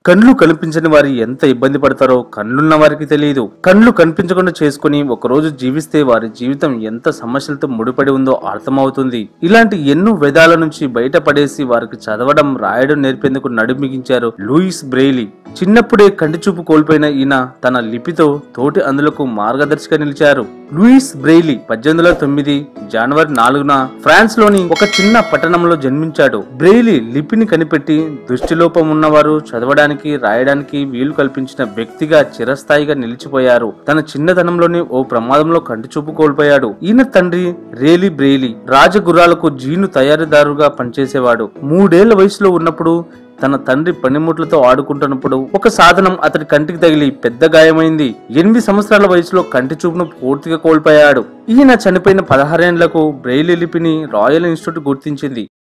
కళ్ళు కనిపించని వారు ఎంత ఇబ్బంది పడతారో కళ్ళున్న వారికి తెలియదు కళ్ళు కనిపించకుండా చేసుకుని ఒకరోజు జీవిస్తే వారి జీవితం ఎంత సమస్యలతో ముడిపడి ఉందో అర్థమవుతుంది ఇలాంటి ఎన్నో వేదాల నుంచి బయటపడేసి వారికి చదవడం రాయడం నేర్పేందుకు నడుమిగించారు లూయిస్ బ్రెయిలీ చిన్నప్పుడే కంటి చూపు కోల్పోయిన ఈయన తన లిపితో తోటి అందులకు మార్గదర్శిగా నిలిచారు లూయిస్ బ్రెయిలీ పద్దెనిమిది వందల తొమ్మిది జనవరి నాలుగున ఫ్రాన్స్ లోని ఒక చిన్న పట్టణంలో జన్మించాడు బ్రెయిలీ లిపిని కనిపెట్టి దృష్టిలోపం ఉన్నవారు చదవడానికి రాయడానికి వీలు కల్పించిన వ్యక్తిగా చిరస్థాయిగా నిలిచిపోయారు తన చిన్నతనంలోనే ఓ ప్రమాదంలో కంటి చూపు కోల్పోయాడు ఈయన తండ్రి రేలీ బ్రెయిలీ రాజగుర్రాలకు జీను తయారీదారుగా పనిచేసేవాడు మూడేళ్ల వయసులో ఉన్నప్పుడు తన తండ్రి పనిముట్లతో ఆడుకుంటున్నప్పుడు ఒక సాధనం అతడి కంటికి తగిలి పెద్ద గాయమైంది ఎనిమిది సంవత్సరాల వయసులో కంటి చూపును పూర్తిగా కోల్పోయాడు ఈయన చనిపోయిన పదహారేండ్లకు బ్రెయిలీ లిపిని రాయల్ ఇన్స్టిట్యూట్ గుర్తించింది